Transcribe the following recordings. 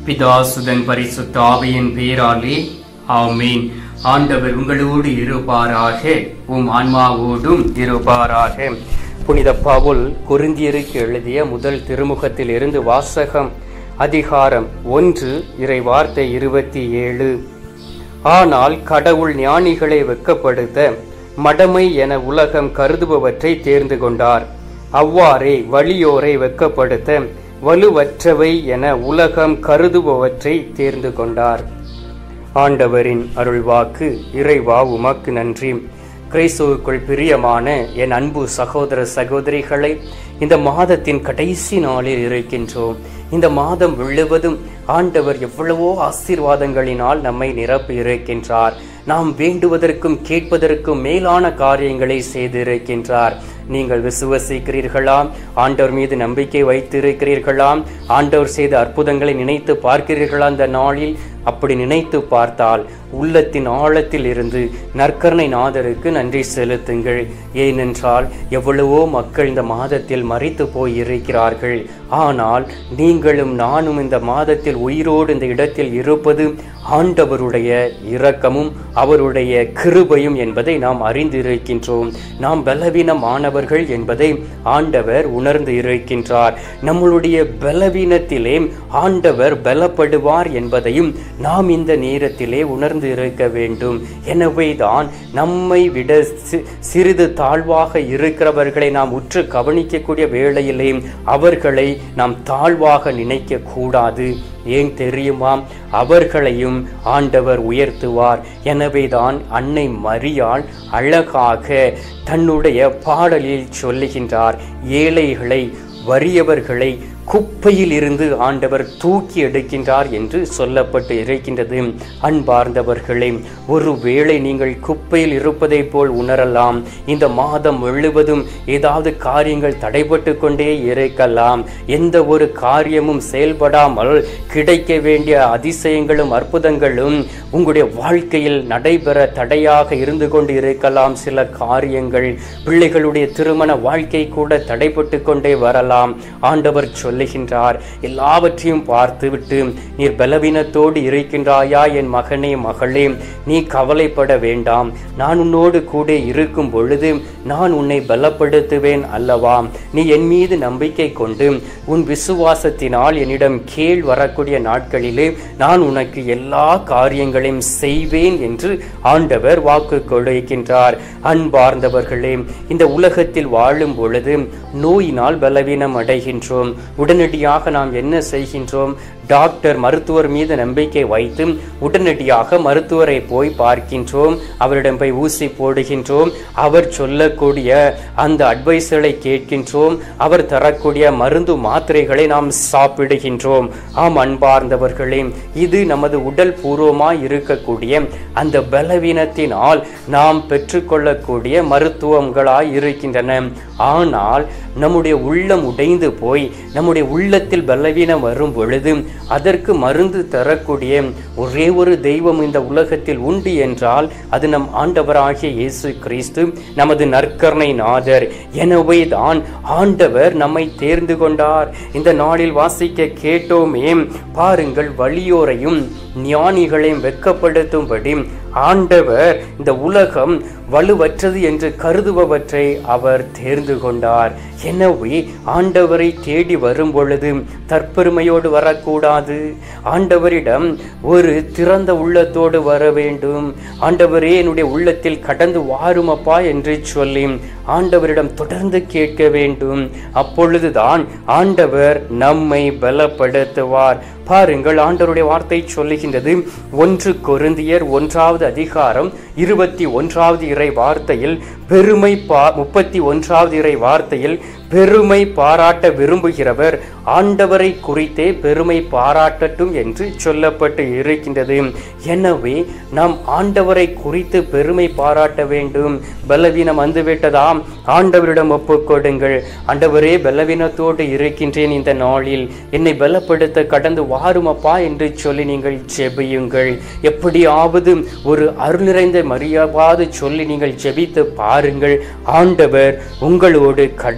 பிதாசுதன் பரிசுத்த ஆவியின் பேராலே ஆமீன் ஆண்டவர் உங்களோடு இருப்பாராக உம் ஆன்மாவோடும் இருப்பாராக புனித பவுல் குருந்தியருக்கு எழுதிய முதல் திருமுகத்தில் இருந்து வாசகம் அதிகாரம் ஒன்று இறை வார்த்தை இருபத்தி ஏழு ஆனால் கடவுள் ஞானிகளை வெட்கப்படுத்த மடமை என உலகம் கருதுபவற்றை தேர்ந்து கொண்டார் அவ்வாறே வலியோரை வெட்கப்படுத்த வலுவற்றவை என உலகம் கருதுபவற்றை தேர்ந்து கொண்டார் ஆண்டவரின் அருள்வாக்கு இறைவா உமக்கு நன்றி கிறிஸ்துவுக்குள் பிரியமான என் அன்பு சகோதர சகோதரிகளை இந்த மாதத்தின் கடைசி நாளில் இருக்கின்றோம் இந்த மாதம் முழுவதும் ஆண்டவர் எவ்வளவோ ஆசீர்வாதங்களினால் நம்மை நிரப்பி இருக்கின்றார் நாம் வேண்டுவதற்கும் கேட்பதற்கும் மேலான காரியங்களை செய்திருக்கின்றார் நீங்கள் விசுவசிக்கிறீர்களாம் ஆண்டவர் மீது நம்பிக்கை வைத்திருக்கிறீர்களாம் ஆண்டவர் செய்த அற்புதங்களை நினைத்து பார்க்கிறீர்களா அந்த நாளில் அப்படி நினைத்து பார்த்தால் உள்ளத்தின் ஆழத்தில் இருந்து நற்கரணை நாதருக்கு நன்றி செலுத்துங்கள் ஏனென்றால் எவ்வளவோ மக்கள் இந்த மாதத்தில் மறித்து போய் இருக்கிறார்கள் ஆனால் நீங்களும் நானும் இந்த மாதத்தில் உயிரோடு இந்த இடத்தில் இருப்பது ஆண்டவருடைய இரக்கமும் அவருடைய கிருபையும் என்பதை நாம் அறிந்திருக்கின்றோம் நாம் பலவீனமானவர்கள் என்பதை ஆண்டவர் உணர்ந்து இருக்கின்றார் நம்மளுடைய பலவீனத்திலே ஆண்டவர் பலப்படுவார் என்பதையும் நாம் இந்த நேரத்திலே உணர்ந்து இருக்க வேண்டும் எனவே தான் நம்மை விட சிறிது தாழ்வாக இருக்கிறவர்களை நாம் உற்று கவனிக்கக்கூடிய வேளையிலே அவர்களை நாம் தாழ்வாக நினைக்க கூடாது ஏன் தெரியுமா அவர்களையும் ஆண்டவர் உயர்த்துவார் எனவேதான் அன்னை மரியாள் அழகாக தன்னுடைய பாடலில் சொல்லுகின்றார் ஏழைகளை வறியவர்களை குப்பையில் இருந்து ஆண்டவர் தூக்கி எடுக்கின்றார் என்று சொல்லப்பட்டு இருக்கின்றது அன்பார்ந்தவர்களே ஒருவேளை நீங்கள் குப்பையில் இருப்பதை போல் உணரலாம் இந்த மாதம் முழுவதும் ஏதாவது காரியங்கள் தடைபட்டு கொண்டே இருக்கலாம் எந்த ஒரு காரியமும் செயல்படாமல் கிடைக்க வேண்டிய அதிசயங்களும் அற்புதங்களும் உங்களுடைய வாழ்க்கையில் நடைபெற தடையாக இருந்து கொண்டு இருக்கலாம் சில காரியங்கள் பிள்ளைகளுடைய திருமண வாழ்க்கை கூட தடைபட்டு கொண்டே வரலாம் ஆண்டவர் சொல் சொல்லுகின்றார் எல்லாவற்றையும் பார்த்துவிட்டு நீர் பலவீனத்தோடு இருக்கின்றாயா என் மகனே மகளே நீ கவலைப்பட வேண்டாம் நான் உன்னோடு கூட இருக்கும் பொழுது நான் உன்னை பலப்படுத்துவேன் அல்லவா நீ என் மீது நம்பிக்கை கொண்டு உன் விசுவாசத்தினால் என்னிடம் கீழ் வரக்கூடிய நாட்களிலே நான் உனக்கு எல்லா காரியங்களையும் செய்வேன் என்று ஆண்டவர் வாக்கு கொடுக்கின்றார் அன்பார்ந்தவர்களே இந்த உலகத்தில் வாழும் பொழுது நோயினால் பலவீனம் அடைகின்றோம் உடனடியாக நாம் என்ன செய்கின்றோம் டாக்டர் மருத்துவர் மீது நம்பிக்கை வைத்து உடனடியாக மருத்துவரை போய் பார்க்கின்றோம் அவரிடம் போய் ஊசி போடுகின்றோம் அவர் சொல்லக்கூடிய அந்த அட்வைஸ்களை கேட்கின்றோம் அவர் தரக்கூடிய மருந்து மாத்திரைகளை நாம் சாப்பிடுகின்றோம் ஆம் அன்பார்ந்தவர்களே இது நமது உடல் பூர்வமாய் இருக்கக்கூடிய அந்த பலவீனத்தினால் நாம் பெற்றுக்கொள்ளக்கூடிய மருத்துவங்களாய் இருக்கின்றன ஆனால் நம்முடைய உள்ளம் உடைந்து போய் நம்முடைய உள்ளத்தில் பலவீனம் வரும் பொழுது அதற்கு மருந்து தரக்கூடிய ஒரே ஒரு தெய்வம் இந்த உலகத்தில் உண்டு என்றால் அது நம் ஆண்டவராகிய இயேசு கிறிஸ்து நமது நற்கரணை நாதர் எனவே தான் ஆண்டவர் நம்மை தேர்ந்து கொண்டார் இந்த நாளில் வாசிக்க கேட்டோமே பாருங்கள் வலியோரையும் ஞானிகளையும் வெட்கப்படுத்தும்படி ஆண்டவர் இந்த உலகம் வலுவற்றது என்று கருதுபவற்றை அவர் தேர்ந்து கொண்டார் எனவே ஆண்டவரை தேடி வரும் பொழுது தற்பெருமையோடு வரக்கூடாது ஆண்டவரிடம் ஒரு திறந்த உள்ளத்தோடு வர வேண்டும் ஆண்டவரே என்னுடைய உள்ளத்தில் கடந்து வாருமப்பா என்று சொல்லி ஆண்டவரிடம் தொடர்ந்து கேட்க வேண்டும் அப்பொழுதுதான் ஆண்டவர் நம்மை பலப்படுத்துவார் பாருங்கள் ஆண்டவருடைய வார்த்தை சொல்லுகின்றது ஒன்று கொருந்தியர் ஒன்றாவது அதிகாரம் இருபத்தி ஒன்றாவது இறை வார்த்தையில் பெருமை பா முப்பத்தி ஒன்றாவது இறை வார்த்தையில் பெருமை பாராட்ட விரும்புகிறவர் ஆண்டவரை குறித்தே பெருமை பாராட்டட்டும் என்று சொல்லப்பட்டு இருக்கின்றது எனவே நாம் ஆண்டவரை குறித்து பெருமை பாராட்ட வேண்டும் பலவீனம் வந்துவிட்டதாம் ஆண்டவரிடம் ஒப்புக்கொடுங்கள் ஆண்டவரே பலவீனத்தோடு இருக்கின்றேன் இந்த நாளில் என்னை பலப்படுத்த கடந்து வாருமப்பா என்று சொல்லி நீங்கள் ஜெபியுங்கள் எப்படியாவது ஒரு அருள் நிறைந்த மரியாவாது சொல்லி நீங்கள் ஜெபித்து பாருங்கள் ஆண்டவர் உங்களோடு கடந்து வருவார்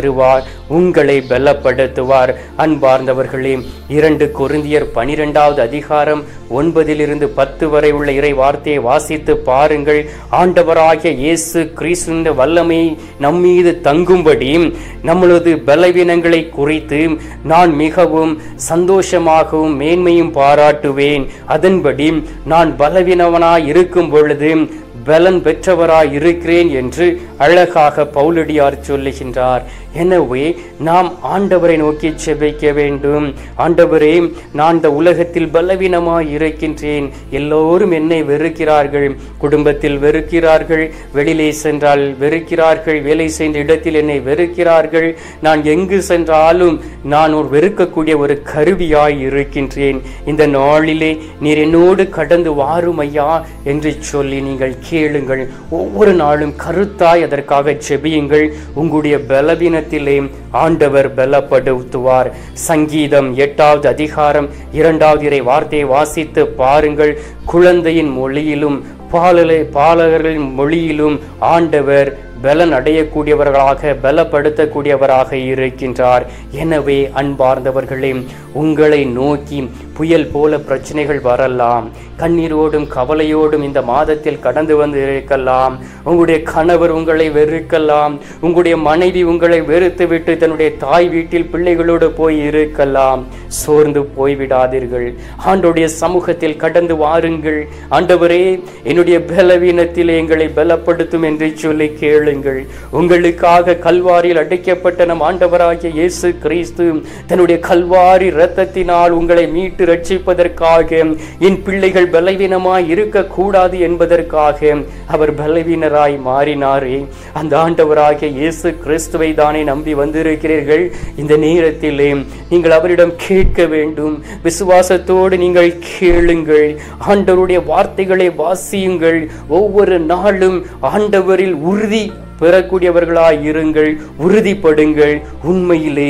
தருவார் உங்களை பலப்படுத்துவார் அன்பார்ந்தவர்களே இரண்டு கொரிந்தியர் பனிரெண்டாவது அதிகாரம் ஒன்பதிலிருந்து பத்து வரை உள்ள இறை வார்த்தையை வாசித்து பாருங்கள் ஆண்டவராகிய இயேசு கிறிஸ்துவின் வல்லமை நம்மீது தங்கும்படி நம்மளது பலவீனங்களை குறித்து நான் மிகவும் சந்தோஷமாகவும் மேன்மையும் பாராட்டுவேன் அதன்படி நான் பலவீனவனாய் இருக்கும் பொழுது பலன் பெற்றவராய் இருக்கிறேன் என்று அழகாக பவுலடியார் சொல்லுகின்றார் எனவே நாம் ஆண்டவரை நோக்கி செபிக்க வேண்டும் ஆண்டவரே நான் இந்த உலகத்தில் பலவீனமாய் இருக்கின்றேன் எல்லோரும் என்னை வெறுக்கிறார்கள் குடும்பத்தில் வெறுக்கிறார்கள் வெளியிலே சென்றால் வெறுக்கிறார்கள் வேலை செய்த இடத்தில் என்னை வெறுக்கிறார்கள் நான் எங்கு சென்றாலும் நான் ஒரு வெறுக்கக்கூடிய ஒரு கருவியாய் இருக்கின்றேன் இந்த நாளிலே நீர் என்னோடு கடந்து வாரும் ஐயா என்று சொல்லி நீங்கள் கேளுங்கள் ஒவ்வொரு நாளும் கருத்தாய் அதற்காக செபியுங்கள் உங்களுடைய பலவீனத்திலே ஆண்டவர் பலப்படுத்துவார் சங்கீதம் எட்டாவது அதிகாரம் இரண்டாவது இறை வார்த்தையை வாசித்து பாருங்கள் குழந்தையின் மொழியிலும் பாலலை பாலகர்களின் மொழியிலும் ஆண்டவர் பலன் அடையக்கூடியவர்களாக பலப்படுத்தக்கூடியவராக இருக்கின்றார் எனவே அன்பார்ந்தவர்களே உங்களை நோக்கி புயல் போல பிரச்சனைகள் வரலாம் கண்ணீரோடும் கவலையோடும் இந்த மாதத்தில் கடந்து வந்து இருக்கலாம் உங்களுடைய கணவர் உங்களை வெறுக்கலாம் உங்களுடைய மனைவி உங்களை வெறுத்து விட்டு தன்னுடைய தாய் வீட்டில் பிள்ளைகளோடு போய் இருக்கலாம் சோர்ந்து போய்விடாதீர்கள் ஆண்டோடைய சமூகத்தில் கடந்து வாருங்கள் ஆண்டவரே என்னுடைய பலவீனத்தில் எங்களை பலப்படுத்தும் என்று சொல்லி கேளுங்கள் உங்களுக்காக கல்வாரியில் அடைக்கப்பட்ட நம் ஆண்டவராகிய இயேசு கிறிஸ்து தன்னுடைய கல்வாரி இரத்தத்தினால் உங்களை மீட்டு ரட்சிப்பதற்காக என் பிள்ளைகள் பலவீனமாய் இருக்கக்கூடாது என்பதற்காக அவர் பலவீனராய் மாறினாரே அந்த ஆண்டவராகிய இயேசு கிறிஸ்துவை தானே நம்பி வந்திருக்கிறீர்கள் இந்த நேரத்திலே நீங்கள் அவரிடம் கேட்க வேண்டும் விசுவாசத்தோடு நீங்கள் கேளுங்கள் ஆண்டவருடைய வார்த்தைகளை வாசியுங்கள் ஒவ்வொரு நாளும் ஆண்டவரில் உறுதி பெறக்கூடியவர்களாய் இருங்கள் உறுதிப்படுங்கள் உண்மையிலே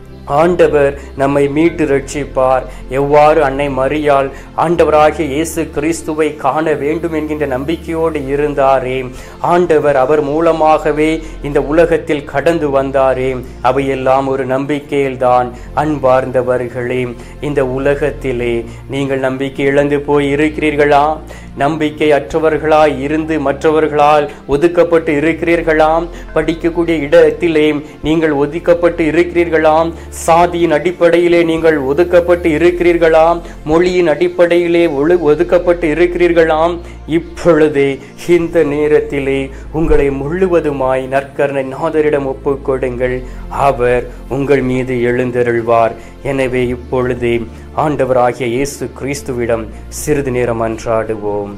ஆண்டவர் நம்மை மீட்டு ரட்சிப்பார் எவ்வாறு அன்னை மரியாள் ஆண்டவராகிய இயேசு கிறிஸ்துவை காண வேண்டும் என்கின்ற நம்பிக்கையோடு இருந்தாரே ஆண்டவர் அவர் மூலமாகவே இந்த உலகத்தில் கடந்து வந்தாரே அவையெல்லாம் ஒரு நம்பிக்கையில்தான் அன்பார்ந்தவர்களே இந்த உலகத்திலே நீங்கள் நம்பிக்கை இழந்து போய் இருக்கிறீர்களா நம்பிக்கை அற்றவர்களாய் இருந்து மற்றவர்களால் ஒதுக்கப்பட்டு இருக்கிறீர்களாம் படிக்கக்கூடிய இடத்திலே நீங்கள் ஒதுக்கப்பட்டு இருக்கிறீர்களாம் சாதியின் அடிப்படையிலே நீங்கள் ஒதுக்கப்பட்டு இருக்கிறீர்களாம் மொழியின் அடிப்படையிலே ஒழு ஒதுக்கப்பட்டு இருக்கிறீர்களாம் இப்பொழுதே இந்த நேரத்திலே உங்களை முழுவதுமாய் நற்கரணை நாதரிடம் ஒப்புக் கொடுங்கள் அவர் உங்கள் மீது எழுந்தருள்வார் எனவே இப்பொழுதே ஆண்டவராகிய இயேசு கிறிஸ்துவிடம் சிறிது நேரம் அன்றாடுவோம்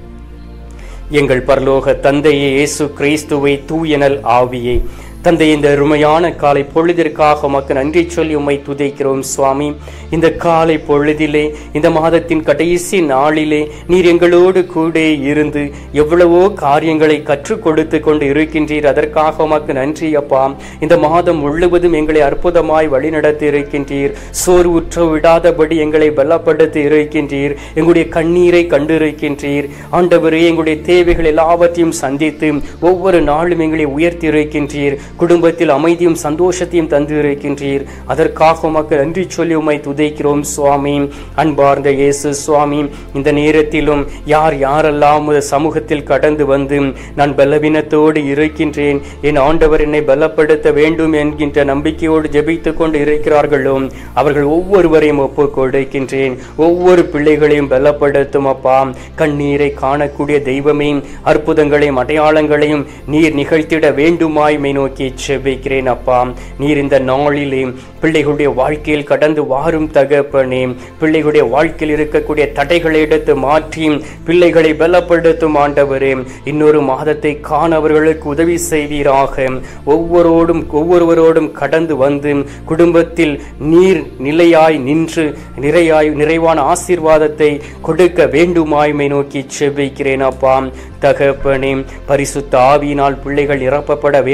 எங்கள் பரலோக தந்தையே இயேசு கிறிஸ்துவை தூயனல் ஆவியே தந்தை இந்த அருமையான காலை பொழுதிற்காக உமக்கு நன்றி சொல்லி உம்மை துதைக்கிறோம் சுவாமி இந்த காலை பொழுதிலே இந்த மாதத்தின் கடைசி நாளிலே நீர் எங்களோடு கூட இருந்து எவ்வளவோ காரியங்களை கற்றுக் கொடுத்து கொண்டு இருக்கின்றீர் அதற்காக உமக்கு நன்றி அப்பா இந்த மாதம் முழுவதும் எங்களை அற்புதமாய் வழிநடத்தி இருக்கின்றீர் சோர்வுற்ற விடாதபடி எங்களை பலப்படுத்தி இருக்கின்றீர் எங்களுடைய கண்ணீரை கண்டிருக்கின்றீர் ஆண்டவரே எங்களுடைய தேவைகள் எல்லாவற்றையும் சந்தித்து ஒவ்வொரு நாளும் எங்களை உயர்த்தி இருக்கின்றீர் குடும்பத்தில் அமைதியும் சந்தோஷத்தையும் தந்து இருக்கின்றீர் அதற்காக உமக்கு நன்றி சொல்லி உம்மை துதைக்கிறோம் சுவாமி அன்பார்ந்த இயேசு சுவாமி இந்த நேரத்திலும் யார் யாரெல்லாம் உமது சமூகத்தில் கடந்து வந்து நான் பலவீனத்தோடு இருக்கின்றேன் என் ஆண்டவர் என்னை பலப்படுத்த வேண்டும் என்கின்ற நம்பிக்கையோடு ஜெபித்துக் கொண்டு இருக்கிறார்களோ அவர்கள் ஒவ்வொருவரையும் ஒப்புக் கொடுக்கின்றேன் ஒவ்வொரு பிள்ளைகளையும் பலப்படுத்தும் அப்பா கண்ணீரை காணக்கூடிய தெய்வமே அற்புதங்களையும் அடையாளங்களையும் நீர் நிகழ்த்திட வேண்டுமாய்மை நோக்கி செபிக்கிறேன் அப்பா நீர் இந்த நாளிலே பிள்ளைகளுடைய வாழ்க்கையில் கடந்து வாரும் தகப்பனே பிள்ளைகளுடைய வாழ்க்கையில் இருக்கக்கூடிய தடைகளை எடுத்து மாற்றி பிள்ளைகளை பலப்படுத்தும் ஆண்டவரே இன்னொரு மாதத்தை காண அவர்களுக்கு உதவி செய்வீராக ஒவ்வொருவரோடும் ஒவ்வொருவரோடும் கடந்து வந்து குடும்பத்தில் நீர் நிலையாய் நின்று நிறையாய் நிறைவான ஆசீர்வாதத்தை கொடுக்க வேண்டுமாய்மை நோக்கி செபிக்கிறேன் அப்பா தகப்பனே பரிசுத்த ஆவியினால் பிள்ளைகள் நிரப்பப்பட வேண்டும்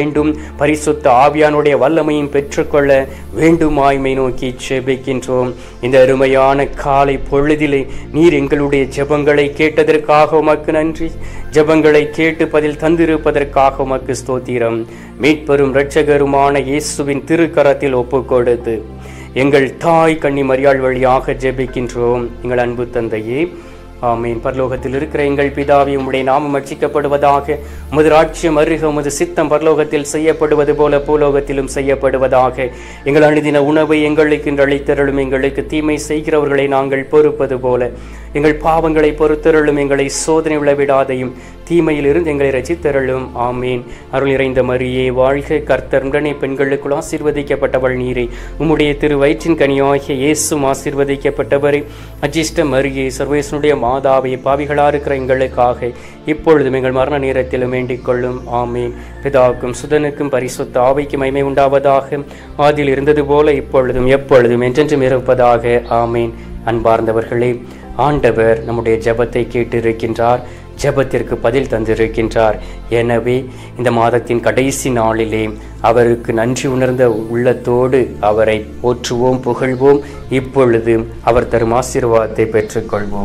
பரிசுத்த ஆவியானுடைய வல்லமையும் பெற்றுக்கொள்ள வேண்டுமாய்மை நோக்கி ஜெபிக்கின்றோம் இந்த அருமையான காலை பொழுதிலே நீர் எங்களுடைய ஜெபங்களை கேட்டதற்காக உமக்கு நன்றி ஜெபங்களை கேட்டு பதில் தந்திருப்பதற்காக உமக்கு ஸ்தோத்திரம் மீட்பெரும் இரட்சகருமான இயேசுவின் திருக்கரத்தில் ஒப்புக் கொடுத்து எங்கள் தாய் கன்னி மரியாள் வழியாக ஜெபிக்கின்றோம் எங்கள் அன்பு தந்தையே ஆமீன் பரலோகத்தில் இருக்கிற எங்கள் பிதாவே உம்முடைய நாமம் அர்ச்சிக்கப்படுவதாக உமது ராட்சியம் அருக உமது சித்தம் பரலோகத்தில் செய்யப்படுவது போல பூலோகத்திலும் செய்யப்படுவதாக எங்கள் அனுதின உணவை எங்களுக்கு இன்று அளித்தருளும் எங்களுக்கு தீமை செய்கிறவர்களை நாங்கள் பொறுப்பது போல எங்கள் பாவங்களை பொறுத்தருளும் எங்களை சோதனை விழவிடாதையும் தீமையில் இருந்து எங்களை ரசித்தருளும் ஆமீன் அருள் நிறைந்த மரியே வாழ்க கர்த்தர் உடனே பெண்களுக்குள் ஆசீர்வதிக்கப்பட்டவள் நீரே உம்முடைய திரு வயிற்றின் கனியாகிய இயேசும் ஆசீர்வதிக்கப்பட்டவரே அஜிஷ்ட மரியே சர்வேசனுடைய மாதாவை பாவிகளா இருக்கிற எங்களுக்காக இப்பொழுதும் எங்கள் மரண நேரத்திலும் வேண்டிக் கொள்ளும் ஆமீன் பிதாவுக்கும் சுதனுக்கும் பரிசுத்த ஆவைக்கு மகிமை உண்டாவதாக ஆதியில் இருந்தது போல இப்பொழுதும் எப்பொழுதும் என்றென்றும் இருப்பதாக ஆமீன் அன்பார்ந்தவர்களே ஆண்டவர் நம்முடைய ஜெபத்தை கேட்டிருக்கின்றார் ஜெபத்திற்கு பதில் தந்திருக்கின்றார் எனவே இந்த மாதத்தின் கடைசி நாளிலே அவருக்கு நன்றி உணர்ந்த உள்ளத்தோடு அவரை போற்றுவோம் புகழ்வோம் இப்பொழுது அவர் தரும் ஆசீர்வாதத்தை பெற்றுக்கொள்வோம்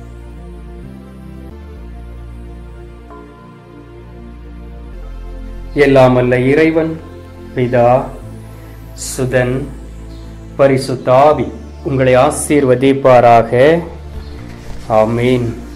எல்லாம் அல்ல இறைவன் பிதா சுதன் பரிசுத்தாவி உங்களை ஆசீர்வதிப்பாராக ஆமீன்